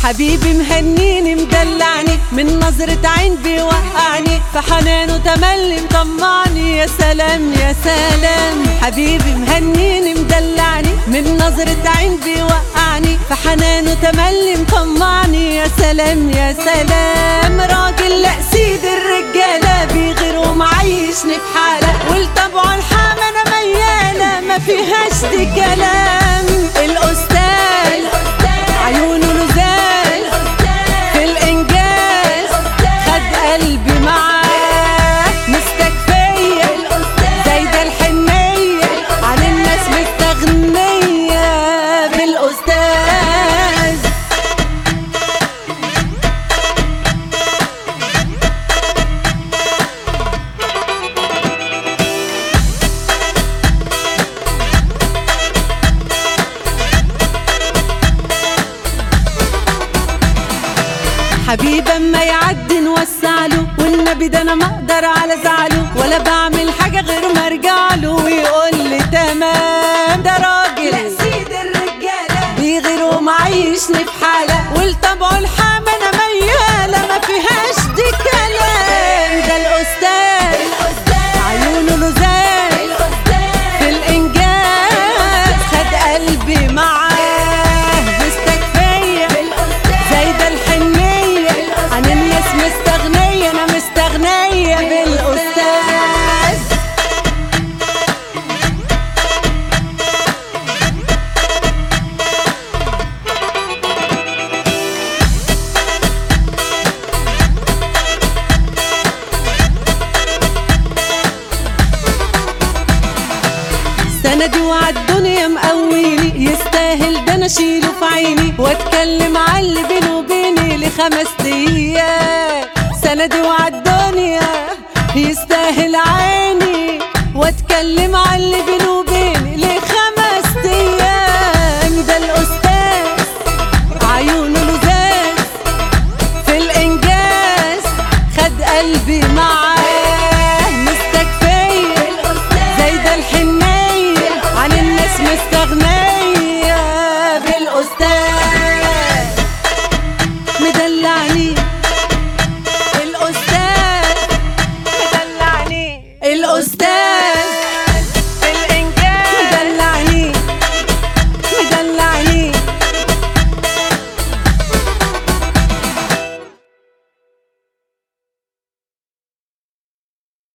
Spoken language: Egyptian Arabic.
حبيبي مهنيني مدلعني من نظرة عين بيوقعني في حنانه تملي مطمعني يا سلام يا سلام حبيبي مهنيني مدلعني من نظرة عين بيوقعني في حنانه تملي مطمعني يا سلام يا سلام راجل لا سيد الرجالة بيغير ومعيشني في حالة والطبع الحامة انا ميالة ما فيهاش دي كلام الاستاذ عيونه لزاز في الانجاز خد قلبي معاه مستكفية زايدة الحنية عن الناس مستغنية بالاستاذ حبيب اما يعدي نوسع له والنبي ده انا ما اقدر على زعله ولا بعمل حاجه غير ما ارجع له ويقول لي تمام ده راجل لا سيد الرجالة بيغير ومعيشني في حاله والطبع الحامى انا مياله ما فيهاش دي كلام ده الاستاذ الأستاذ عيونه لزاز الأستاذ في الانجاز خد قلبي معاه مستكفيه زايدة الحنية عن الناس مستغنية أنا مستغنية بالأستاذ سندي وعالدنيا مقويني يستاهل ده انا اشيله في عيني واتكلم على اللي بينه وبيني لخمس ايام سندي وعالدنيا يستاهل عيني واتكلم على اللي بينه وبيني لخمس ايام ده الاستاذ عيونه لزاز في الانجاز خد قلبي معاه مستكفيه زايدة الحنية عن الناس مستغنية بالأستاذ مدلعني الأستاذ مدلعني الأستاذ